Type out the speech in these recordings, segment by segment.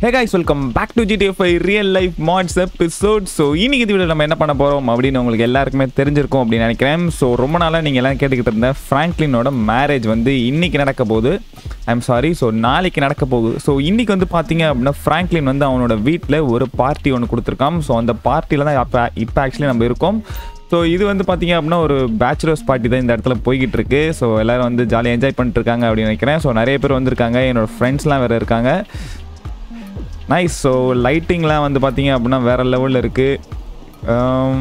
Hey guys welcome back to GTF five real life maths episode so இன்னைக்கு இந்த video நம்ம என்ன பண்ண போகிறோம் அப்படின்னு உங்களுக்கு எல்லாருக்குமே தெரிஞ்சிருக்கும் அப்படின்னு நினைக்கிறேன் ஸோ ரொம்ப நாளாக நீங்கள் எல்லாம் கேட்டுக்கிட்டு இருந்த ஃப்ராங்க்லினோட மேரேஜ் வந்து இன்னைக்கு நடக்க போகுது ஐம் சாரி ஸோ நாளைக்கு நடக்க போகுது ஸோ இன்னைக்கு வந்து பார்த்தீங்க அப்படின்னா ஃப்ராங்க்லின் வந்து அவனோட வீட்டில் ஒரு பார்ட்டி ஒன்று கொடுத்துருக்கான் ஸோ அந்த பார்ட்டியில் தான் இப்போ இப்போ ஆக்சுவலி நம்ம இருக்கோம் ஸோ இது வந்து பார்த்தீங்க அப்படின்னா ஒரு பேச்சுலர்ஸ் பார்ட்டி தான் இந்த இடத்துல போய்கிட்டு இருக்கு ஸோ எல்லாரும் வந்து ஜாலியாக என்ஜாய் பண்ணிட்டு இருக்காங்க அப்படின்னு நினைக்கிறேன் ஸோ நிறைய பேர் வந்திருக்காங்க என்னோட ஃப்ரெண்ட்ஸ்லாம் வேறு இருக்காங்க நைஸ் ஸோ லைட்டிங்லாம் வந்து பார்த்தீங்க அப்படின்னா வேறு லெவலில் இருக்குது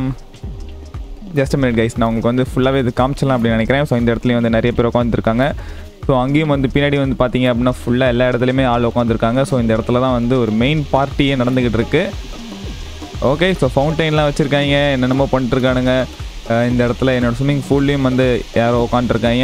ஜஸ்ட் மினிட் கைஸ் நான் உங்களுக்கு வந்து ஃபுல்லாகவே இது காமிச்சலாம் அப்படின்னு நினைக்கிறேன் ஸோ இந்த இடத்துலையும் வந்து நிறைய பேர் உட்காந்துருக்காங்க ஸோ அங்கேயும் வந்து பின்னாடி வந்து பார்த்தீங்க அப்படின்னா ஃபுல்லாக எல்லா இடத்துலையுமே ஆள் உட்காந்துருக்காங்க ஸோ இந்த இடத்துல தான் வந்து ஒரு மெயின் பார்ட்டியே நடந்துக்கிட்டு இருக்கு ஓகே ஸோ ஃபவுண்டைன்லாம் வச்சுருக்காங்க என்னென்னமோ பண்ணிட்டுருக்கானுங்க அஹ் இந்த இடத்துல என்னோட ஸ்விம்மிங் பூல்லையும் வந்து யாரோ உட்காந்துருக்காங்க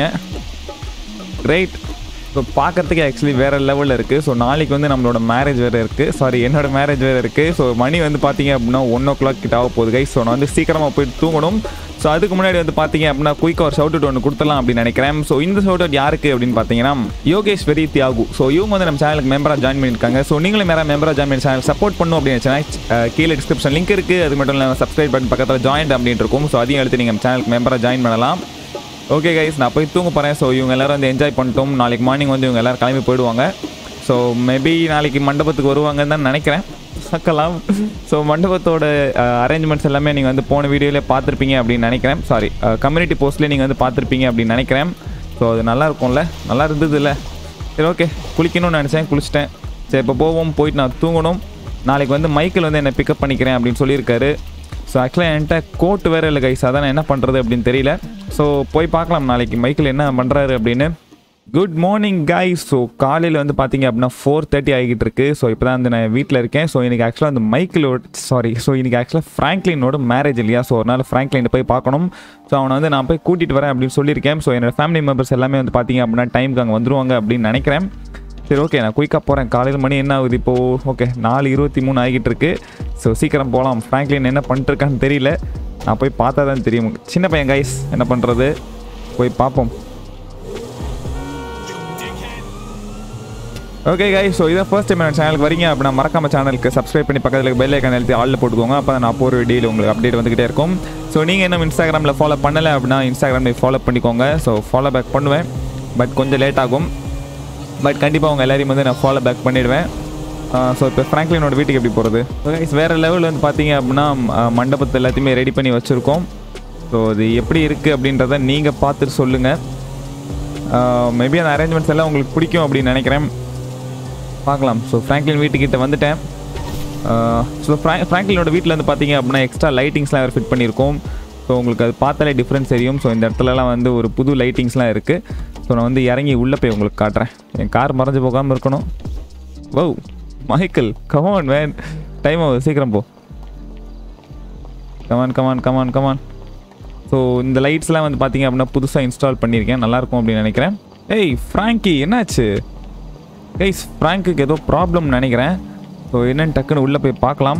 கிரேட் ஸோ பார்க்கறதுக்கு ஆக்சுவலி வேறு லெவலில் இருக்குது ஸோ நாளைக்கு வந்து நம்மளோட மேரேஜ் வேறு இருக்குது சாரி என்னோட மேரேஜ் வேறு இருக்குது ஸோ மணி வந்து பார்த்தீங்க அப்படின்னா ஒன் ஓ கிளாக் கிட்ட ஆக போகுது கைஸ் ஸோ நான் வந்து சீக்கிரமாக போய் தூங்கணும் ஸோ அதுக்கு முன்னாடி வந்து பார்த்தீங்க அப்படின்னா குயிக்காக ஒரு ஷவுட் அவுட் ஒன்று கொடுத்துடலாம் அப்படின்னு நினைக்கிறேன் ஸோ இந்த ஷவுட் அவுட் யாருக்கு அப்படின்னு பார்த்தீங்கன்னா யோகேஸ்வரி தியாகு ஸோ இவங்க வந்து நம்ம சேனலுக்கு மெம்பராக ஜாயின் பண்ணியிருக்காங்க ஸோ நீங்களும் மேலே மெம்பராக ஜாயின் பண்ணி சேனல் சப்போர்ட் பண்ணும் அப்படின்னு நினச்சா கீழே டிஸ்கிரிப்ஷன் லிங்க் இருக்குது அது மட்டும் இல்லாமல் சப்ஸ்கிரைப் பண்ணி பக்கத்தில் ஜாயின் அப்படின்னு இருக்கும் ஸோ அதையும் எடுத்து நீங்கள் சேனலுக்கு மெம்பராக ஜாயின் பண்ணலாம் ஓகே கைஸ் நான் போய் தூங்க போகிறேன் ஸோ இவங்க எல்லாரும் வந்து என்ஜாய் பண்ணிட்டோம் நாளைக்கு மார்னிங் வந்து இவங்க எல்லாரும் கிளம்பி போயிடுவாங்க ஸோ மேபி நாளைக்கு மண்டபத்துக்கு வருவாங்கன்னு தான் நினைக்கிறேன் பார்க்கலாம் ஸோ மண்டபத்தோட அரேஞ்ச்மெண்ட்ஸ் எல்லாமே நீங்கள் வந்து போன வீடியோவிலே பார்த்துருப்பீங்க அப்படின்னு நினைக்கிறேன் சாரி கம்யூனிட்டி போஸ்ட்லேயே நீங்கள் வந்து பார்த்துருப்பீங்க அப்படின்னு நினைக்கிறேன் ஸோ அது நல்லா இருக்கும்ல நல்லா இருந்தது இல்லை சரி ஓகே குளிக்கணும்னு நினச்சேன் குளிச்சிட்டேன் சரி இப்போ போவோம் போயிட்டு நான் தூங்கணும் நாளைக்கு வந்து மைக்கிள் வந்து என்னை பிக்கப் பண்ணிக்கிறேன் அப்படின்னு சொல்லியிருக்காரு ஸோ ஆக்சுவலாக என்கிட்ட கோட் வேறு இல்லை கைஸ் அதான் நான் என்ன பண்ணுறது அப்படின்னு தெரியல ஸோ போய் பார்க்கலாம் நாளைக்கு மைக்கிள் என்ன பண்ணுறாரு அப்படின்னு குட் மார்னிங் கைஸ் ஸோ காலையில் வந்து பார்த்தீங்க அப்படின்னா ஃபோர் தேர்ட்டி ஆகிட்டு இருக்கு ஸோ இப்போ தான் வந்து நான் வீட்டில் இருக்கேன் ஸோ இன்றைக்கி ஆக்சுவலாக அந்த மைக்கிளோட சாரி ஸோ இன்றைக்கி ஆக்சுவலாக ஃப்ராங்க்லினோட மேரேஜ் இல்லையா ஸோ ஒரு நாள் ஃப்ராங்க்லின் போய் பார்க்கணும் ஸோ அவனை வந்து நான் போய் கூட்டிகிட்டு வரேன் அப்படின்னு சொல்லியிருக்கேன் ஸோ என்னோட ஃபேமிலி மெம்பர்ஸ் எல்லாமே வந்து பார்த்தீங்க அப்படின்னா டைமுக்கு அங்கே வந்துருவாங்க அப்படின்னு நினைக்கிறேன் சரி ஓகே நான் குயிக்காக போகிறேன் காலையில் மணி என்ன ஆகுது இப்போது ஓகே நாலு இருபத்தி மூணு ஆகிட்டு இருக்கு ஸோ சீக்கிரம் போகலாம் ஃப்ராங்க்லின் என்ன பண்ணிட்டுருக்கான்னு தெரியல நான் போய் பார்த்தா தான் தெரியும் சின்ன பையன் கைஸ் என்ன பண்ணுறது போய் பார்ப்போம் ஓகே கைஸ் ஸோ இதான் ஃபர்ஸ்ட் டைம் என்னோட சேனலுக்கு வரீங்க அப்படின்னா மறக்காம சேனலுக்கு சப்ஸ்கிரைப் பண்ணி பக்கத்தில் பெல் ஐக்கான் எழுதி ஆளில் போட்டுக்கோங்க அப்போ நான் போகிற வீடியோவில் உங்களுக்கு அப்டேட் வந்துகிட்டே இருக்கும் ஸோ நீங்கள் என்ன இன்ஸ்டாகிராமில் ஃபாலோ பண்ணலை அப்படின்னா இன்ஸ்டாகிராமில் ஃபாலோ பண்ணிக்கோங்க ஸோ ஃபாலோ பேக் பண்ணுவேன் பட் கொஞ்சம் லேட் ஆகும் பட் கண்டிப்பாக அவங்க எல்லாரையும் வந்து நான் ஃபாலோ பேக் பண்ணிடுவேன் ஸோ இப்போ ஃப்ராங்க்லினோட வீட்டுக்கு எப்படி போகிறது கைஸ் வேறு லெவலில் வந்து பார்த்தீங்க அப்படின்னா அஹ், மண்டபத்தை எல்லாத்தையுமே ரெடி பண்ணி வச்சுருக்கோம் ஸோ அது எப்படி இருக்குது அப்படின்றத நீங்கள் பார்த்துட்டு சொல்லுங்கள் மேபி அந்த அரேஞ்ச்மெண்ட்ஸ் எல்லாம் உங்களுக்கு பிடிக்கும் அப்படின்னு நினைக்கிறேன் பார்க்கலாம் ஸோ ஃப்ராங்க்லின் வீட்டுக்கிட்ட வந்துட்டேன் ஸோ ஃப்ரா ஃப்ராங்க்லினோட வீட்டில் வந்து பார்த்தீங்க அப்படின்னா எக்ஸ்ட்ரா லைட்டிங்ஸ்லாம் வேறு ஃபிட் பண்ணியிருக்கோம் ஸோ உங்களுக்கு அது பார்த்தாலே டிஃப்ரென்ஸ் தெரியும் ஸோ இந்த இடத்துலலாம் வந்து ஒரு புது லைட்டிங்ஸ்லாம் இருக்குது ஸோ நான் வந்து இறங்கி உள்ளே போய் உங்களுக்கு காட்டுறேன் என் கார் மறைஞ்சு போகாமல் இருக்கணும் ஓ மைக்கேல் கமான் வேன் டைம் ஆகுது சீக்கிரம் போ come on come on come on come on so இந்த லைட்ஸ்லாம் வந்து பார்த்தீங்க அப்படின்னா புதுசாக இன்ஸ்டால் பண்ணியிருக்கேன் நல்லாயிருக்கும் அப்படின்னு நினைக்கிறேன் ஏய் ஃப்ராங்கி என்னாச்சு கைஸ் ஃப்ராங்க்குக்கு ஏதோ ப்ராப்ளம் நினைக்கிறேன் ஸோ என்னன்னு டக்குன்னு உள்ளே போய் பார்க்கலாம்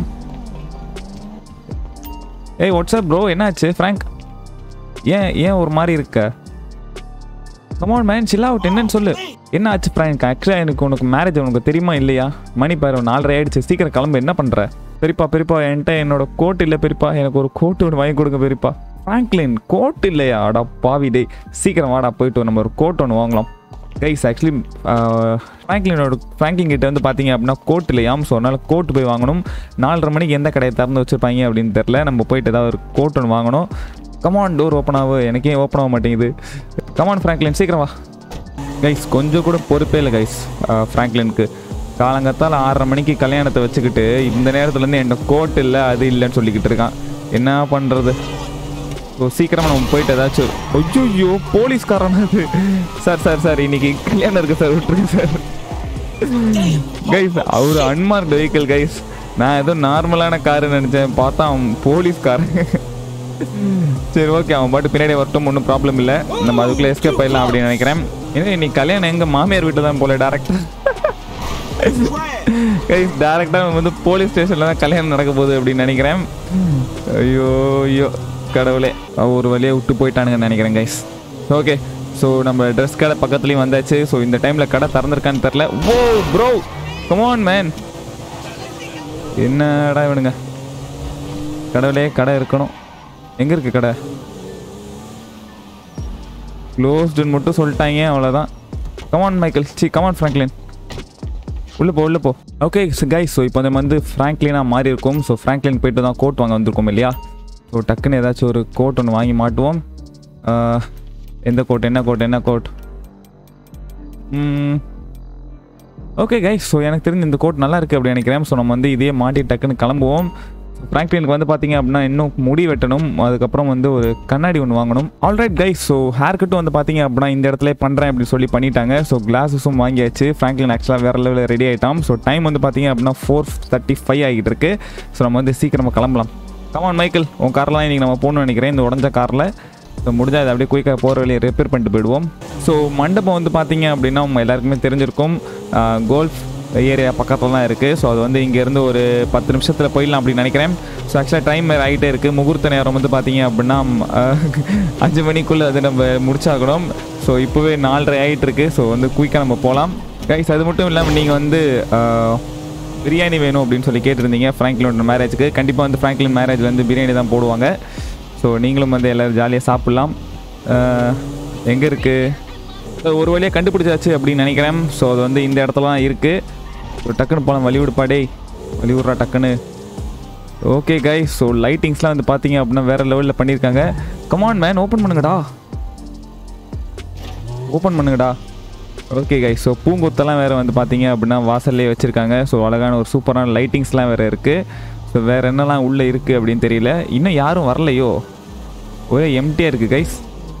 ஏய் வாட்ஸ்அப் ப்ரோ என்னாச்சு ஃப்ராங்க் ஏன் ஏன் ஒரு மாதிரி இருக்க கமான் மேன் சில் அவுட் என்னன்னு சொல்லு என்ன ஆச்சு ஃப்ராங்க் ஆக்சுவலாக எனக்கு உனக்கு மேரேஜ் உனக்கு தெரியுமா இல்லையா மணி பாரு நாலரை ஆயிடுச்சு சீக்கிரம் கிளம்பு என்ன பண்ணுற பெரியப்பா பெரியப்பா என்கிட்ட என்னோட கோட் இல்லை பெரியப்பா எனக்கு ஒரு கோட் ஒன்று வாங்கி கொடுங்க பெரியப்பா ஃப்ராங்க்லின் கோட் இல்லையா அடா பாவி டேய் சீக்கிரம் வாடா போயிட்டு நம்ம ஒரு கோட் ஒன்று வாங்கலாம் கைஸ் ஆக்சுவலி ஃப்ராங்க்லினோட ஃப்ராங்கிங் கிட்ட வந்து பார்த்தீங்க அப்படின்னா கோட் இல்லையாம் ஸோ அதனால் கோட் போய் வாங்கணும் நாலரை மணிக்கு எந்த கடையை திறந்து வச்சுருப்பாங்க அப்படின்னு தெரில நம்ம போயிட்டு ஏதாவது ஒரு கோட் ஒன்று வாங்கணும் கமான் டோர் ஓப்பன் ஆகும் எனக்கே ஓப்பன் ஆக மாட்டேங்குது கமான் ஃப்ராங்க்லின் சீக்கிரம் வா கைஸ் கொஞ்சம் கூட பொறுப்பே இல்லை கைஸ் ஃப்ராங்க்லினுக்கு காலங்கத்தால் ஆறரை மணிக்கு கல்யாணத்தை வச்சுக்கிட்டு இந்த நேரத்துலேருந்து என்கிட்ட கோட் இல்லை அது இல்லைன்னு சொல்லிக்கிட்டு இருக்கான் என்ன பண்ணுறது ஸோ சீக்கிரமாக நம்ம போயிட்டு ஏதாச்சும் ஐயோ போலீஸ்காரன் அது சார் சார் சார் இன்னைக்கு கல்யாணம் இருக்கு சார் விட்டுருங்க sir guys our unmarked vehicle guys நான் ஏதோ நார்மலான காரு நினச்சேன் பார்த்தா அவன் போலீஸ்காரன் சரி ஓகே அவன் பாட்டு பின்னாடி வரட்டும் ஒன்றும் ப்ராப்ளம் இல்லை நம்ம அதுக்குள்ளே எஸ்கேப் ஆயிடலாம் அப்படின்னு நினைக்கிறேன் ஏன்னா இன்னைக்கு கல்யாணம் எங்கள் மாமியார் வீட்டில் தான் போல டேரக்டாக கைஸ் டேரெக்டாக வந்து போலீஸ் ஸ்டேஷனில் தான் கல்யாணம் நடக்க போகுது அப்படின்னு நினைக்கிறேன் ஐயோ ஐயோ கடவுளே அவ ஒரு வழியாக விட்டு போயிட்டானுங்கன்னு நினைக்கிறேன் கைஸ் ஓகே ஸோ நம்ம ட்ரெஸ் கடை பக்கத்துலேயும் வந்தாச்சு ஸோ இந்த டைமில் கடை திறந்துருக்கான்னு தெரில ஓ ப்ரோ கமான் மேன் என்னடா இவனுங்க கடவுளே கடை இருக்கணும் எங்கே இருக்கு கடை க்ளோஸ்டுன்னு மட்டும் சொல்லிட்டாங்க அவ்வளோதான் come on Michael see come on Franklin உள்ளே போ உள்ளே போ ஓகே கைஸ் ஸோ இப்போ நம்ம வந்து ஃப்ராங்க்லினாக மாறி இருக்கும் ஸோ ஃப்ராங்க்லின் போயிட்டு தான் கோட் வாங்க வந்திருக்கோம் இல்லையா ஸோ டக்குன்னு ஏதாச்சும் ஒரு கோட் ஒன்று வாங்கி மாட்டுவோம் ஆஹ், எந்த கோட் என்ன கோட் என்ன கோட் ஓகே கைஸ் ஸோ எனக்கு தெரிஞ்ச இந்த கோட் நல்லா இருக்குது அப்படி நினைக்கிறேன் ஸோ நம்ம வந்து இதே மாட்டி டக்குன்னு கிளம்புவோம் ஃப்ராங்க்லினுக்கு வந்து பார்த்தீங்க அப்படின்னா இன்னும் முடி வெட்டணும் அதுக்கப்புறம் வந்து ஒரு கண்ணாடி ஒன்று வாங்கணும் ஆல்ரைட் கைஸ் ஸோ ஹேர் கட்டும் வந்து பார்த்தீங்க அப்படின்னா இந்த இடத்துல பண்ணுறேன் அப்படி சொல்லி பண்ணிட்டாங்க ஸோ கிளாஸஸும் வாங்கியாச்சு ஃப்ராங்க்லின் ஆக்சுவலாக வேறு லெவலில் ரெடி ஆகிட்டான் ஸோ டைம் வந்து பார்த்தீங்க அப்படின்னா ஃபோர் தேர்ட்டி ஃபைவ் ஆகிட்டு இருக்கு ஸோ நம்ம வந்து சீக்கிரமாக கிளம்பலாம் கமான் மைக்கேல் உன் கார்லாம் இன்றைக்கி நம்ம போகணும்னு நினைக்கிறேன் இந்த உடஞ்ச காரில் ஸோ முடிஞ்சால் அதை அப்படியே குயிக்காக போகிற வழியை ரிப்பேர் பண்ணிட்டு போயிடுவோம் ஸோ மண்டபம் வந்து பார்த்தீங்க அப்படின்னா உங்க எல்லாருக்குமே தெரிஞ்சிருக்கும் கோல்ஃப் ஏரியா பக்கத்தில் தான் இருக்குது ஸோ அது வந்து இங்கேருந்து ஒரு பத்து நிமிஷத்தில் போயிடலாம் அப்படின்னு நினைக்கிறேன் ஸோ ஆக்சுவலாக டைம் ஆகிட்டே இருக்குது முகூர்த்த நேரம் வந்து பார்த்தீங்க அப்படின்னா ஆஹ், அஞ்சு மணிக்குள்ளே அது நம்ம முடிச்சாகணும் ஸோ இப்போவே நாலரை ஆகிட்டு இருக்கு ஸோ வந்து குயிக்காக நம்ம போகலாம் கைஸ் அது மட்டும் இல்லாமல் நீங்கள் வந்து ஆஹ், பிரியாணி வேணும் அப்படின்னு சொல்லி கேட்டிருந்தீங்க ஃப்ராங்க்லினோட மேரேஜுக்கு கண்டிப்பாக வந்து ஃப்ராங்க்லின் மேரேஜ் வந்து பிரியாணி தான் போடுவாங்க ஸோ நீங்களும் வந்து எல்லோரும் ஜாலியாக சாப்பிட்லாம் எங்கே இருக்குது ஒரு வழியாக கண்டுபிடிச்சாச்சு அப்படின்னு நினைக்கிறேன் ஸோ அது வந்து இந்த இடத்துல தான் இருக்குது ஸோ டக்குன்னு போகலாம் வழிவிடுப்பா டேய் வழிவிடுறா டக்குன்னு ஓகே கை ஸோ லைட்டிங்ஸ்லாம் வந்து பார்த்தீங்க அப்படின்னா வேறு லெவலில் பண்ணியிருக்காங்க கமான் மேன் ஓப்பன் பண்ணுங்கடா ஓப்பன் பண்ணுங்கடா ஓகே கை ஸோ பூங்கொத்தெல்லாம் வேறு வந்து பார்த்தீங்க அப்படின்னா வாசல்லே வச்சுருக்காங்க ஸோ அழகான ஒரு சூப்பரான லைட்டிங்ஸ்லாம் வேறு இருக்குது ஸோ வேறு என்னெல்லாம் உள்ளே இருக்குது அப்படின்னு தெரியல இன்னும் யாரும் வரலையோ ஒரே எம்டியாக இருக்குது கைஸ்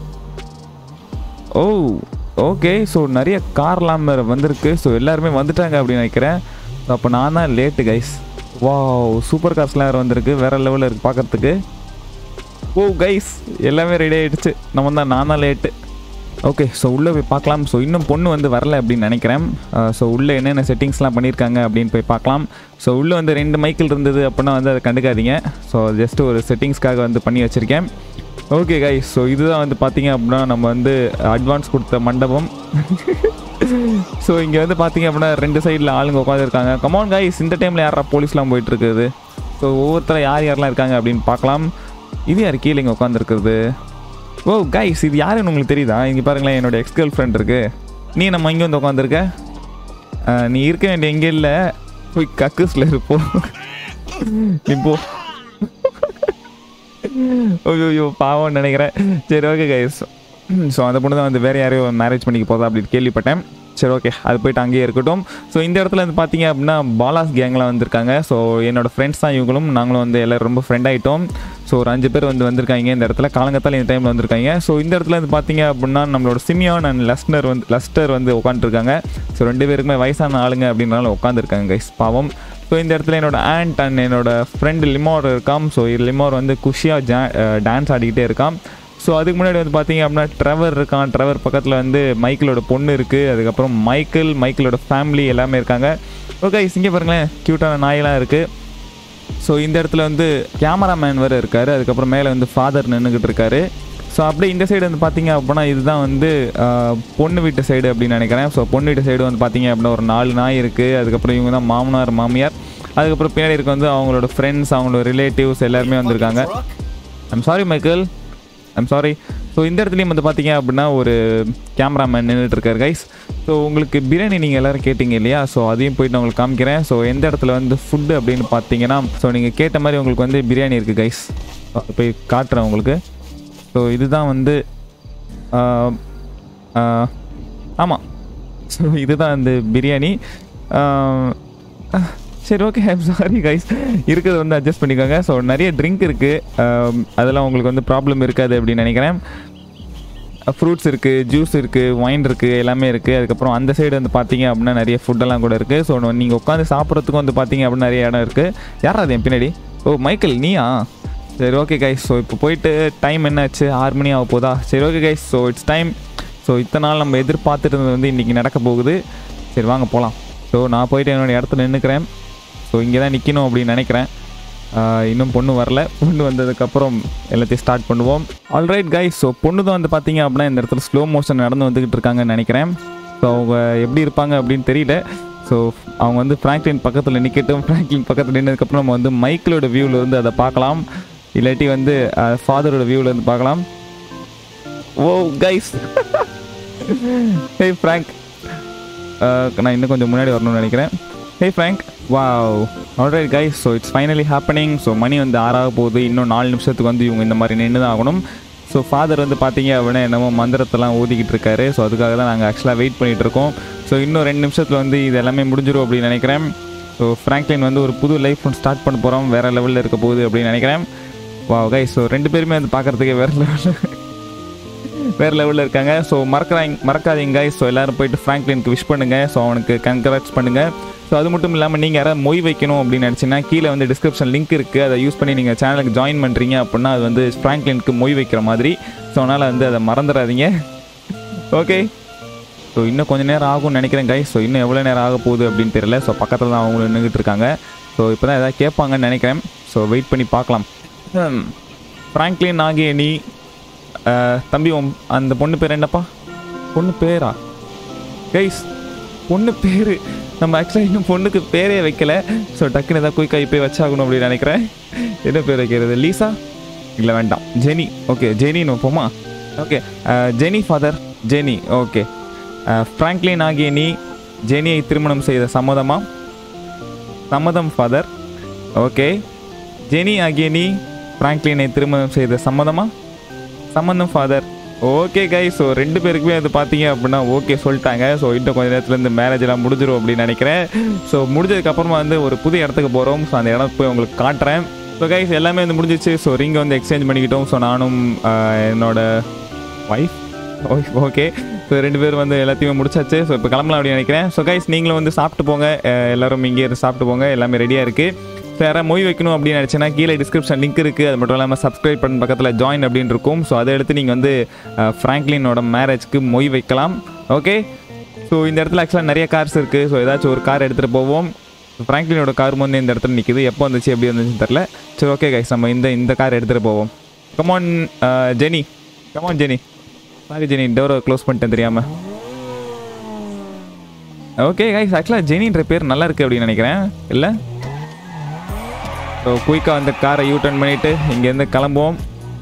ஓ ஓகே ஸோ நிறைய கார்லாம் வேறு வந்திருக்கு ஸோ எல்லாருமே வந்துட்டாங்க அப்படின்னு நினைக்கிறேன் ஸோ அப்போ நான் தான் லேட்டு கைஸ் வா சூப்பர் கார்ஸ்லாம் வேறு வந்திருக்கு வேறு லெவலில் இருக்குது பார்க்கறதுக்கு ஓ கைஸ் எல்லாமே ரெடி ஆகிடுச்சு நம்ம தான் நான் தான் லேட்டு ஓகே ஸோ உள்ளே போய் பார்க்கலாம் ஸோ இன்னும் பொண்ணு வந்து வரல அப்படின்னு நினைக்கிறேன் ஸோ உள்ளே என்னென்ன செட்டிங்ஸ்லாம் பண்ணியிருக்காங்க அப்படின்னு போய் பார்க்கலாம் ஸோ உள்ளே வந்து ரெண்டு மைக்கிள் இருந்தது அப்படின்னா வந்து அதை கண்டுக்காதீங்க ஸோ ஜஸ்ட் ஒரு செட்டிங்ஸ்க்காக வந்து பண்ணி வச்சுருக்கேன் ஓகே கைஸ் ஸோ இதுதான் வந்து பார்த்தீங்க அப்படின்னா நம்ம வந்து அட்வான்ஸ் கொடுத்த மண்டபம் ஸோ இங்கே வந்து பார்த்தீங்க அப்படின்னா ரெண்டு சைடில் ஆளுங்க உட்காந்துருக்காங்க கமான் கைஸ் இந்த டைமில் யாரா போலீஸ்லாம் போயிட்டு இருக்குது ஸோ ஒவ்வொருத்தர யார் யாரெல்லாம் இருக்காங்க அப்படின்னு பார்க்கலாம் இது யார் கீழே இங்கே உட்காந்துருக்குறது ஓ கைஸ் இது யாருன்னு உங்களுக்கு தெரியுதா இங்கே பாருங்களேன் என்னோட எக்ஸ் கேர்ள் ஃப்ரெண்ட் இருக்கு நீ நம்ம இங்கே வந்து உட்காந்துருக்க நீ இருக்க வேண்டிய எங்கே இல்லை போய் கக்குஸில் இருப்போம் நீ போ ஐயோ பாவம்னு நினைக்கிறேன் சரி ஓகே கைஸ் ஸோ அந்த பொண்ணு தான் வந்து வேறு யாரையும் மேரேஜ் பண்ணிக்க போதா அப்படின்னு கேள்விப்பட்டேன் சரி ஓகே அது போயிட்டு அங்கேயே இருக்கட்டும் ஸோ இந்த இடத்துல வந்து பார்த்தீங்க அப்படின்னா பாலாஸ் கேங்லாம் வந்திருக்காங்க ஸோ என்னோட ஃப்ரெண்ட்ஸ் தான் இவங்களும் நாங்களும் வந்து எல்லோரும் ரொம்ப ஃப்ரெண்ட் ஆகிட்டோம் ஸோ ஒரு அஞ்சு பேர் வந்து வந்திருக்காங்க இந்த இடத்துல காலங்கத்தால் இந்த டைமில் வந்திருக்காங்க ஸோ இந்த இடத்துல வந்து பார்த்தீங்க அப்படின்னா நம்மளோட சிமியான் அண்ட் லஸ்னர் வந்து லஸ்டர் வந்து உட்காந்துருக்காங்க ஸோ ரெண்டு பேருக்குமே வயசான ஆளுங்க அப்படின்றனால உட்காந்துருக்காங்க கைஸ் பாவம் ஸோ இந்த இடத்துல என்னோட ஆண்ட் அண்ட் என்னோட ஃப்ரெண்டு லிமோர் இருக்கான் ஸோ லிமோர் வந்து குஷியாக ஜா டான்ஸ் ஆடிக்கிட்டே இருக்கான் ஸோ அதுக்கு முன்னாடி வந்து பார்த்தீங்க அப்படின்னா ட்ரெவர் இருக்கான் ட்ரெவர் பக்கத்தில் வந்து மைக்கிளோட பொண்ணு இருக்குது அதுக்கப்புறம் மைக்கிள் மைக்கிளோட ஃபேமிலி எல்லாமே இருக்காங்க ஓகே இங்கே பாருங்களேன் க்யூட்டான நாயெல்லாம் இருக்குது ஸோ இந்த இடத்துல வந்து கேமராமேன் வேறு இருக்கார் அதுக்கப்புறம் மேலே வந்து ஃபாதர் நின்றுக்கிட்டு இருக்காரு ஸோ அப்படியே இந்த சைடு வந்து பார்த்தீங்க அப்படின்னா இதுதான் வந்து ஆஹ், பொண்ணு வீட்டு சைடு அப்படின்னு நினைக்கிறேன் ஸோ பொண்ணு வீட்டு சைடு வந்து பார்த்தீங்க அப்படின்னா ஒரு நாலு நாய் இருக்குது அதுக்கப்புறம் இவங்க தான் மாமனார் மாமியார் அதுக்கப்புறம் பின்னாடி இருக்க வந்து அவங்களோட ஃப்ரெண்ட்ஸ் அவங்களோட ரிலேட்டிவ்ஸ் எல்லாருமே வந்திருக்காங்க I'm sorry Michael I'm sorry so இந்த இடத்துலையும் வந்து பார்த்தீங்க அப்படின்னா ஒரு கேமராமேன் நின்றுட்டு இருக்காரு கைஸ் ஸோ உங்களுக்கு பிரியாணி நீங்கள் எல்லோரும் கேட்டிங்க இல்லையா ஸோ அதையும் போயிட்டு நான் உங்களுக்கு காமிக்கிறேன் ஸோ எந்த இடத்துல வந்து ஃபுட்டு அப்படின்னு பார்த்தீங்கன்னா ஸோ நீங்கள் கேட்ட மாதிரி உங்களுக்கு வந்து பிரியாணி இருக்குது கைஸ் போய் காட்டுறேன் உங்களுக்கு ஸோ இதுதான் வந்து ஆமாம் ஸோ இதுதான் அந்த பிரியாணி ஆஹ், அஹ், சரி ஓகே ஐம் சாரி கைஸ் இருக்கிறது வந்து அட்ஜஸ்ட் பண்ணிக்கோங்க ஸோ நிறைய ட்ரிங்க் இருக்குது அதெல்லாம் உங்களுக்கு வந்து ப்ராப்ளம் இருக்காது அப்படின்னு நினைக்கிறேன் ஃப்ரூட்ஸ் இருக்குது ஜூஸ் இருக்குது ஒயின் இருக்குது எல்லாமே இருக்குது அதுக்கப்புறம் அந்த சைடு வந்து பார்த்தீங்க அப்படின்னா நிறைய ஃபுட்டெல்லாம் கூட இருக்குது ஸோ நீங்கள் உட்காந்து சாப்பிட்றதுக்கும் வந்து பார்த்தீங்க அப்படின்னா நிறைய இடம் இருக்குது யாரா அது என் பின்னாடி ஓ மைக்கேல் நீயா சரி ஓகே கைஸ் ஸோ இப்போ போயிட்டு டைம் என்னாச்சு ஆறு மணி ஆக போதா சரி okay guys so it's time so இத்தனை நாள் நம்ம எதிர்பார்த்துட்டு இருந்தது வந்து இன்றைக்கி நடக்க போகுது சரி வாங்க போகலாம் ஸோ நான் போயிட்டு என்னோட இடத்துல நின்றுக்கிறேன் ஸோ இங்கே தான் நிற்கணும் அப்படின்னு நினைக்கிறேன் ஆஹ் இன்னும் பொண்ணு வரல பொண்ணு வந்ததுக்கப்புறம் எல்லாத்தையும் ஸ்டார்ட் பண்ணுவோம் ஆல்ரைட் கைஸ் ஸோ பொண்ணு தான் வந்து பார்த்தீங்க அப்படின்னா இந்த இடத்துல ஸ்லோ மோஷன் நடந்து வந்துக்கிட்டு இருக்காங்கன்னு நினைக்கிறேன் ஸோ அவங்க எப்படி இருப்பாங்க அப்படின்னு தெரியல ஸோ அவங்க வந்து ஃப்ராங்க்லின் பக்கத்தில் நிற்கட்டும் ஃப்ராங்க்லின் பக்கத்தில் நின்னதுக்கப்புறம் நம்ம வந்து மைக்கிளோட வியூவில் இருந்து அதை பார்க்கலாம் இல்லாட்டி வந்து ஃபாதரோட வியூவில் இருந்து பார்க்கலாம் ஓ கைஸ் ஹே ஃப்ராங்க் நான் இன்னும் கொஞ்சம் முன்னாடி வரணும்னு நினைக்கிறேன் hey Frank wow alright guys so it's finally happening so மணி வந்து ஆறாக போகுது இன்னும் நாலு நிமிஷத்துக்கு வந்து இவங்க இந்த மாதிரி நின்று தான் ஆகணும் ஸோ ஃபாதர் வந்து பார்த்தீங்க அப்படின்னா என்னமோ மந்திரத்தெல்லாம் ஊதிக்கிட்டு இருக்காரு ஸோ அதுக்காக தான் நாங்கள் ஆக்சுவலாக வெயிட் பண்ணிகிட்டு இருக்கோம் ஸோ இன்னும் ரெண்டு நிமிஷத்தில் வந்து இது எல்லாமே முடிஞ்சிடும் அப்படின்னு நினைக்கிறேன் ஸோ ஃப்ராங்க்லின் வந்து ஒரு புது லைஃப் ஒன்று ஸ்டார்ட் பண்ண போகிறோம் வேறு லெவலில் இருக்க போகுது அப்படின்னு நினைக்கிறேன் வா கைஸ் ஸோ ரெண்டு பேருமே வந்து பார்க்குறதுக்கே வேறு லெவலில் வேறு லெவலில் இருக்காங்க ஸோ மறக்கிறாங்க மறக்காதீங்க ஸோ எல்லாரும் போயிட்டு ஃப்ராங்க்லினுக்கு விஷ் பண்ணுங்கள் ஸோ அவனுக்கு கங்க்ராட்ஸ் பண்ணுங்கள் ஸோ அது மட்டும் இல்லாமல் நீங்கள் யாராவது மொய் வைக்கணும் அப்படின்னு நினச்சிங்கன்னா கீழே வந்து டிஸ்கிரிப்ஷன் லிங்க் இருக்குது அதை யூஸ் பண்ணி நீங்கள் சேனலுக்கு ஜாயின் பண்ணுறீங்க அப்படின்னா அது வந்து ஃப்ராங்க்லினுக்கு மொய் வைக்கிற மாதிரி ஸோ அதனால் வந்து அதை மறந்துடாதீங்க ஓகே ஸோ இன்னும் கொஞ்சம் நேரம் ஆகும்னு நினைக்கிறேன் கை ஸோ இன்னும் எவ்வளோ நேரம் ஆக போகுது அப்படின்னு தெரியல ஸோ பக்கத்தில் தான் அவங்களும் நின்றுட்டு இருக்காங்க ஸோ இப்போ தான் எதாவது கேட்பாங்கன்னு நினைக்கிறேன் ஸோ வெயிட் பண்ணி பார்க்கலாம் ஃப்ராங்க்லின் ஆகிய நீ அஹ், தம்பி உன் அந்த பொண்ணு பேர் என்னப்பா பொண்ணு பேரா கைஸ் பொண்ணு பேர் நம்ம ஆக்சுவலாக இன்னும் பொண்ணுக்கு பேரே வைக்கல ஸோ டக்குன்னு ஏதாவது குயிக்காக போய் வச்சாகணும் அப்படின்னு நினைக்கிறேன் என்ன பேர் வைக்கிறது லீசா இல்லை வேண்டாம் ஜெனி ஓகே ஜெனின்னு வைப்போமா okay Jenny father Jenny okay Franklin ஆகிய நீ ஜெனியை திருமணம் செய்த சம்மதமா சம்மதம் ஃபாதர் ஓகே ஜெனி ஆகிய நீ ஃப்ராங்க்லினை திருமணம் செய்த சம்மதமா சம்மந்தம் ஃபாதர் ஓகே கை ஸோ ரெண்டு பேருக்குமே அது பார்த்தீங்க அப்படின்னா ஓகே சொல்லிட்டாங்க ஸோ இன்னும் கொஞ்சம் நேரத்தில் இந்த மேரேஜ் எல்லாம் முடிஞ்சிடும் அப்படின்னு நினைக்கிறேன் ஸோ முடிஞ்சதுக்கப்புறமா வந்து ஒரு புது இடத்துக்கு போகிறோம் ஸோ அந்த இடத்துக்கு போய் உங்களுக்கு காட்டுறேன் ஸோ கைஸ் எல்லாமே வந்து முடிஞ்சிச்சு ஸோ ரிங்கை வந்து எக்ஸ்சேஞ்ச் பண்ணிக்கிட்டோம் ஸோ நானும் ஆஹ், என்னோட ஒய்ஃப் ஒய்ஃப் ஓகே ஸோ ரெண்டு பேரும் வந்து எல்லாத்தையுமே முடிச்சாச்சு ஸோ இப்போ கிளம்பலாம் அப்படின்னு நினைக்கிறேன் ஸோ கைஸ் நீங்களும் வந்து சாப்பிட்டு போங்க அஹ், எல்லாரும் இங்கே இருந்து சாப்பிட்டு போங்க எல்லாமே ரெடியாக இருக்குது ஸோ யாராவது மொய் வைக்கணும் அப்படின்னு நினச்சேன்னா கீழே டிஸ்கிரிப்ஷன் லிங்க் இருக்குது அது மட்டும் இல்லாமல் சப்ஸ்கிரைப் பண்ண பக்கத்தில் ஜாயின் அப்படின்னு இருக்கும் ஸோ அதை எடுத்து நீங்கள் வந்து அஹ், ஃப்ராங்க்லினோட மேரேஜ்க்கு மொய் வைக்கலாம் ஓகே ஸோ இந்த இடத்துல ஆக்சுவலாக நிறைய கார்ஸ் இருக்குது ஸோ ஏதாச்சும் ஒரு கார் எடுத்துகிட்டு போவோம் ஃப்ராங்க்லினோட கார் வந்து இந்த இடத்துல நிற்குது எப்போ வந்துச்சு எப்படி வந்துச்சுன்னு தெரில சரி ஓகே கைஸ் நம்ம இந்த இந்த கார் எடுத்துகிட்டு போவோம் come on Jenny come on Jenny sorry Jenny டோரை க்ளோஸ் பண்ணிட்டேன் தெரியாமல் ஓகே கைஸ் ஆக்சுவலாக ஜெனின்ற பேர் நல்லா இருக்குது அப்படின்னு நினைக்கிறேன் இல்லை ஸோ குயிக்காக அந்த காரை யூ டர்ன் பண்ணிவிட்டு இங்கேருந்து கிளம்புவோம்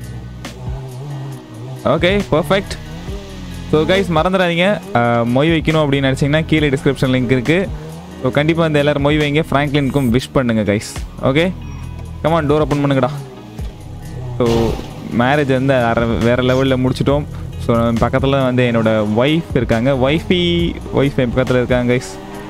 ஓகே பர்ஃபெக்ட் ஸோ கைஸ் மறந்துடாதீங்க அஹ், மொய் வைக்கணும் அப்படின்னு நினச்சிங்கன்னா கீழே டிஸ்கிரிப்ஷன் லிங்க் இருக்குது ஸோ கண்டிப்பாக இந்த எல்லோரும் மொய் வைங்க ஃப்ராங்க்லினுக்கும் விஷ் பண்ணுங்க guys okay come on door open பண்ணுங்கடா ஸோ மேரேஜ் வந்து அர- வேற லெவலில் முடிச்சிட்டோம் ஸோ பக்கத்தில் வந்து என்னோட ஒய்ஃப் இருக்காங்க ஒய்ஃபி ஒய்ஃப் என் பக்கத்தில் இருக்காங்க கைஸ்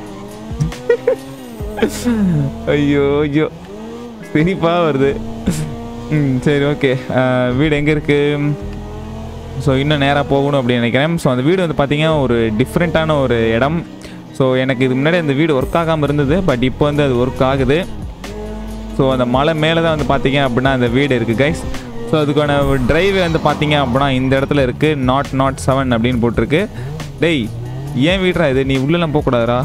ஐயோ ஐயோ சிரிப்பாக வருது ம் சரி ஓகே வீடு எங்கே இருக்குது ஸோ இன்னும் நேராக போகணும் அப்படின்னு நினைக்கிறேன் ஸோ அந்த வீடு வந்து பார்த்தீங்கன்னா ஒரு டிஃப்ரெண்ட்டான ஒரு இடம் ஸோ எனக்கு இது முன்னாடி அந்த வீடு ஒர்க் ஆகாமல் இருந்தது பட் இப்போ வந்து அது ஒர்க் ஆகுது ஸோ அந்த மலை மேலே தான் வந்து பார்த்தீங்க அப்படின்னா அந்த வீடு இருக்குது கைஸ் ஸோ அதுக்கான டிரைவே வந்து பார்த்தீங்க அப்படின்னா இந்த இடத்துல இருக்குது நாட் நாட் செவன் அப்படின்னு போட்டிருக்கு டேய் ஏன் வீடுறா இது நீ உள்ளெல்லாம் போகக்கூடாதுரா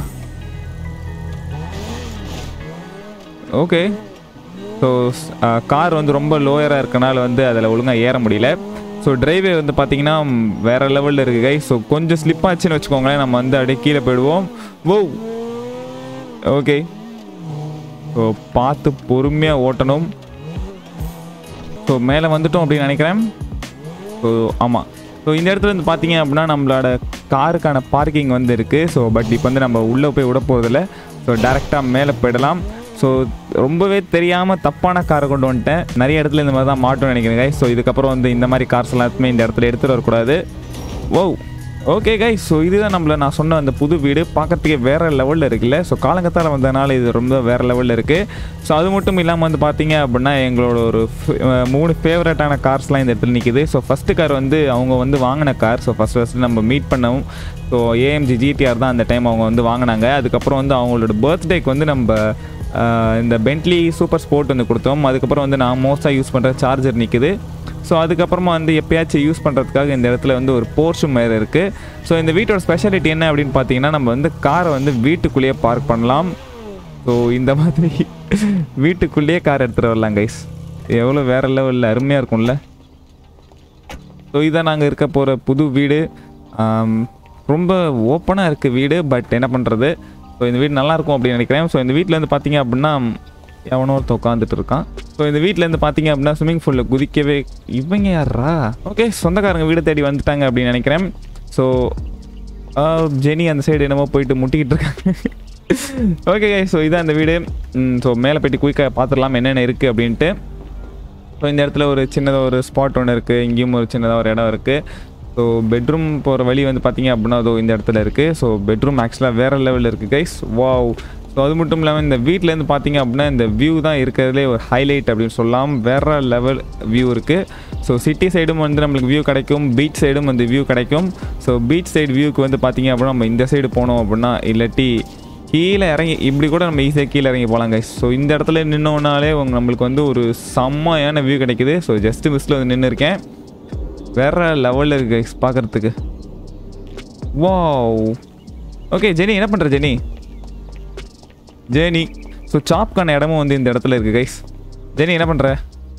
ஓகே ஸோ கார் வந்து ரொம்ப லோயராக இருக்கனால வந்து அதில் ஒழுங்காக ஏற முடியல ஸோ டிரைவே வந்து பார்த்தீங்கன்னா வேறு லெவலில் இருக்குது கை ஸோ கொஞ்சம் ஸ்லிப் ஆச்சுன்னு வச்சுக்கோங்களேன் நம்ம வந்து அப்படியே கீழே போயிடுவோம் ஓ ஓகே ஸோ பார்த்து பொறுமையாக ஓட்டணும் ஸோ மேலே வந்துட்டோம் அப்படின்னு நினைக்கிறேன் ஸோ ஆமாம் ஸோ இந்த இடத்துல வந்து பார்த்தீங்க அப்படின்னா நம்மளோட காருக்கான பார்க்கிங் வந்து இருக்குது ஸோ பட் இப்போ வந்து நம்ம உள்ளே போய் விட போகிறதில்ல ஸோ டேரெக்டாக மேலே போயிடலாம் ஸோ ரொம்பவே தெரியாமல் தப்பான காரை கொண்டு வந்துட்டேன் நிறைய இடத்துல இந்த மாதிரி தான் மாட்டோம்னு நினைக்கிறேன் guys. ஸோ இதுக்கப்புறம் வந்து இந்த மாதிரி கார்ஸ் எல்லாத்துமே இந்த இடத்துல எடுத்துகிட்டு வரக்கூடாது ஓ ஓகே கை ஸோ இதுதான் நம்மள நான் சொன்ன அந்த புது வீடு பார்க்கறதுக்கே வேறு லெவலில் இருக்குல்ல ஸோ காலங்கத்தால் வந்ததுனால இது ரொம்ப வேறு லெவலில் இருக்குது ஸோ அது மட்டும் இல்லாமல் வந்து பார்த்தீங்க அப்படின்னா எங்களோட ஒரு ஃப- அஹ் மூணு ஃபேவரட்டான கார்ஸ்லாம் இந்த இடத்துல நிற்கிது ஸோ ஃபஸ்ட்டு கார் வந்து அவங்க வந்து வாங்கின கார் ஸோ ஃபஸ்ட் ஃபஸ்ட்டு நம்ம மீட் பண்ணவும் ஸோ ஏஎம்ஜி ஜிடிஆர் தான் அந்த டைம் அவங்க வந்து வாங்கினாங்க அதுக்கப்புறம் வந்து அவங்களோட பர்த்டேக்கு வந்து நம்ம ஆஹ், இந்த பென்ட்லி சூப்பர் ஸ்போர்ட் வந்து கொடுத்தோம் அதுக்கப்புறம் வந்து நான் மோஸ்ட்டாக யூஸ் பண்ணுற சார்ஜர் நிற்குது ஸோ அதுக்கப்புறமா வந்து எப்பயாச்சும் யூஸ் பண்ணுறதுக்காக இந்த இடத்துல வந்து ஒரு போர்ஷும் வேறு இருக்குது ஸோ இந்த வீட்டோட ஸ்பெஷாலிட்டி என்ன அப்படின்னு பார்த்தீங்கன்னா நம்ம வந்து காரை வந்து வீட்டுக்குள்ளேயே பார்க் பண்ணலாம் ஸோ இந்த மாதிரி வீட்டுக்குள்ளேயே கார் எடுத்துகிட்டு வரலாம் கைஸ் எவ்வளோ வேறு லெவலில் அருமையாக இருக்கும்ல ஸோ இதான் நாங்கள் இருக்க போகிற புது வீடு ஆம், ரொம்ப ஓப்பனாக இருக்குது வீடு பட் என்ன பண்ணுறது ஸோ இந்த வீடு நல்லா இருக்கும் அப்படின்னு நினைக்கிறேன் ஸோ இந்த வீட்டில் வந்து பார்த்தீங்க அப்படின்னா எவனோ ஒருத்தன் உட்காந்துட்டு இருக்கான் ஸோ இந்த வீட்டில் இருந்து பார்த்தீங்க அப்படின்னா ஸ்விம்மிங் பூலில் குதிக்கவே இவங்க யாரா ஓகே சொந்தக்காரங்க வீடு தேடி வந்துட்டாங்க அப்படின்னு நினைக்கிறேன் ஸோ ஜெனி அந்த சைடு என்னமோ போயிட்டு முட்டிக்கிட்டு இருக்காங்க ஓகே ஸோ இதான் அந்த வீடு ஸோ மேலே போயிட்டு குயிக்காக பார்த்துடலாம் என்னென்ன இருக்குது அப்படின்ட்டு ஸோ இந்த இடத்துல ஒரு சின்னதாக ஒரு ஸ்பாட் ஒன்று இருக்குது இங்கேயும் ஒரு சின்னதாக ஒரு இடம் இருக்குது ஸோ பெட்ரூம் போகிற வழி வந்து பார்த்தீங்க அப்படின்னா அதோ இந்த இடத்துல இருக்குது ஸோ பெட்ரூம் ஆக்சுவலாக வேறு லெவலில் இருக்குது கைஸ் வாவ் ஸோ அது மட்டும் இல்லாமல் இந்த வீட்டிலேருந்து பார்த்தீங்க அப்படின்னா இந்த வியூ தான் இருக்கிறதுலே ஒரு ஹைலைட் அப்படின்னு சொல்லலாம் வேறு லெவல் வியூ இருக்குது ஸோ சிட்டி சைடும் வந்து நம்மளுக்கு வியூ கிடைக்கும் பீச் சைடும் வந்து வியூ கிடைக்கும் ஸோ பீச் சைடு வியூக்கு வந்து பார்த்தீங்க அப்படின்னா நம்ம இந்த சைடு போனோம் அப்படின்னா இல்லாட்டி கீழே இறங்கி இப்படி கூட நம்ம ஈஸியாக கீழே இறங்கி போகலாம் கைஸ் ஸோ இந்த இடத்துல நின்னோனாலே உங்க நம்மளுக்கு வந்து ஒரு செம்மையான வியூ கிடைக்குது ஸோ ஜஸ்ட் மிஸ்ல வந்து நின்று இருக்கேன் வேற லெவலில் இருக்கு கைஸ் பார்க்கறதுக்கு வாவ் ஓகே ஜெனி என்ன பண்ணுற ஜெனி ஜெனி ஸோ சாப்க்கான இடமும் வந்து இந்த இடத்துல இருக்குது கைஸ் ஜெனி என்ன பண்ணுற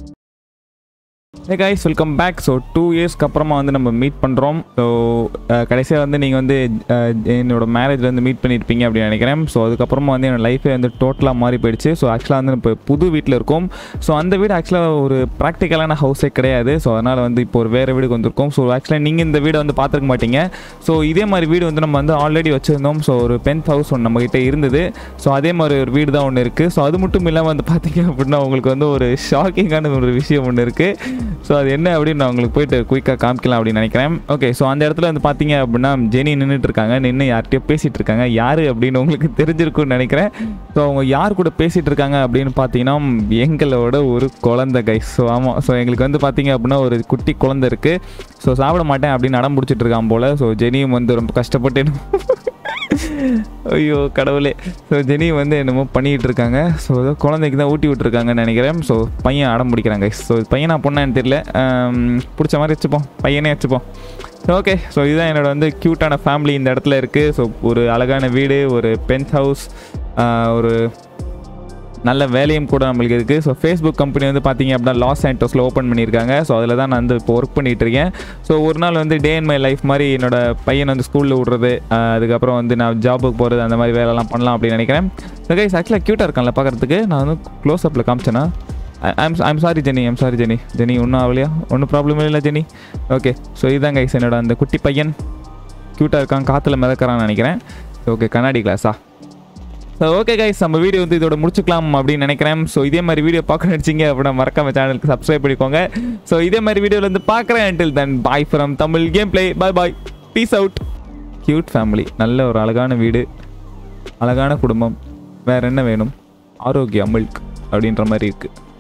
hey guys welcome back so two இயர்ஸ்க்கு அப்புறமா வந்து நம்ம மீட் பண்ணுறோம் ஸோ கடைசியாக வந்து நீங்கள் வந்து அஹ், என்னோட மேரேஜில் வந்து மீட் பண்ணியிருப்பீங்க அப்படின்னு நினைக்கிறேன் ஸோ அதுக்கப்புறமா வந்து என்னோட லைஃபே வந்து டோட்டலாக மாறி போயிடுச்சு ஸோ ஆக்சுவலாக வந்து இப்போ புது வீட்டில் இருக்கோம் ஸோ அந்த வீடு ஆக்சுவலாக ஒரு ப்ராக்டிக்கலான ஹவுஸே கிடையாது ஸோ அதனால் வந்து இப்போ ஒரு வேறு வீடுக்கு வந்திருக்கோம் ஸோ ஆக்சுவலாக நீங்கள் இந்த வீடை வந்து பார்த்துருக்க மாட்டீங்க ஸோ இதே மாதிரி வீடு வந்து நம்ம வந்து ஆல்ரெடி வச்சுருந்தோம் ஸோ ஒரு பென்த் ஹவுஸ் ஒன்று நம்மகிட்ட இருந்தது ஸோ அதே மாதிரி ஒரு வீடு தான் ஒன்று இருக்குது ஸோ அது மட்டும் இல்லாமல் வந்து பார்த்தீங்க அப்படின்னா உங்களுக்கு வந்து ஒரு ஷாக்கிங்கான ஒரு விஷயம் ஒன்று இருக்குது ஸோ அது என்ன அப்படின்னு நான் உங்களுக்கு போயிட்டு குயிக்காக காமிக்கலாம் அப்படின்னு நினைக்கிறேன் ஓகே ஸோ அந்த இடத்துல வந்து பார்த்தீங்க அப்படின்னா ஜெனி நின்றுட்டு இருக்காங்க நின்று யார்கிட்டயோ பேசிகிட்டு இருக்காங்க யார் அப்படின்னு உங்களுக்கு தெரிஞ்சிருக்கும்னு நினைக்கிறேன் ஸோ அவங்க யார் கூட பேசிகிட்டு இருக்காங்க அப்படின்னு பார்த்தீங்கன்னா எங்களோட ஒரு குழந்தை கை ஸோ ஆமாம் ஸோ எங்களுக்கு வந்து பார்த்தீங்க அப்படின்னா ஒரு குட்டி குழந்தை இருக்குது ஸோ சாப்பிட மாட்டேன் அப்படின்னு அடம் பிடிச்சிட்டு இருக்கான் போல் ஸோ ஜெனியும் வந்து ரொம்ப கஷ்டப்பட்டு ஐயோ கடவுளே ஸோ ஜெனி வந்து என்னமோ பண்ணிக்கிட்டு இருக்காங்க ஸோ ஏதோ குழந்தைக்கு தான் ஊட்டி விட்டுருக்காங்கன்னு நினைக்கிறேன் ஸோ பையன் அடம் பிடிக்கிறாங்க ஸோ பையனா பொண்ணான்னு தெரியல ஆம், பிடிச்ச மாதிரி வச்சுப்போம் பையனே வச்சுப்போம் ஓகே ஸோ இதுதான் என்னோட வந்து க்யூட்டான ஃபேமிலி இந்த இடத்துல இருக்குது ஸோ ஒரு அழகான வீடு ஒரு பென்த் ஹவுஸ் ஒரு நல்ல வேலையும் கூட நம்மளுக்கு இருக்குது ஸோ ஃபேஸ்புக் கம்பெனி வந்து பார்த்தீங்க அப்படின்னா லாஸ் ஆண்டோஸில் ஓப்பன் பண்ணியிருக்காங்க ஸோ அதில் தான் நான் வந்து இப்போ ஒர்க் பண்ணிகிட்டு இருக்கேன் ஸோ ஒரு நாள் வந்து டே இன் மை லைஃப் மாதிரி என்னோட பையன் வந்து ஸ்கூலில் விட்றது ஆஹ் அதுக்கப்புறம் வந்து நான் ஜாபுக்கு போகிறது அந்த மாதிரி வேலைலாம் பண்ணலாம் அப்படின்னு நினைக்கிறேன் ஸோ கைஸ் ஆக்சுவலாக க்யூட்டாக இருக்கான்ல பார்க்குறதுக்கு நான் வந்து க்ளோஸ் அப்பில் காமிச்சேன்னா I'm I'm sorry Jenny I'm sorry Jenny Jenny ஒன்றும் ஆகலையா ஒன்றும் ப்ராப்ளம் இல்லை ஜெனி ஓகே ஸோ இதுதான் கைஸ் என்னோட அந்த குட்டி பையன் க்யூட்டாக இருக்கான் காற்றுல மிதக்கிறான்னு நினைக்கிறேன் ஓகே கண்ணாடி கிளாஸா ஸோ ஓகே கைஸ் நம்ம வீடியோ வந்து இதோட முடிச்சுக்கலாம் அப்படின்னு நினைக்கிறேன் ஸோ இதே மாதிரி வீடியோ பார்க்க நினச்சிங்க அப்படின்னா மறக்காம சேனலுக்கு சப்ஸ்கிரைப் பண்ணிக்கோங்க ஸோ இதே மாதிரி வீடியோவில் வந்து பார்க்குறேன் until then bye from Tamil game play bye bye peace out cute family நல்ல ஒரு அழகான வீடு அழகான குடும்பம் வேற என்ன வேணும் ஆரோக்கியா மில்க் அப்படின்ற மாதிரி இருக்குது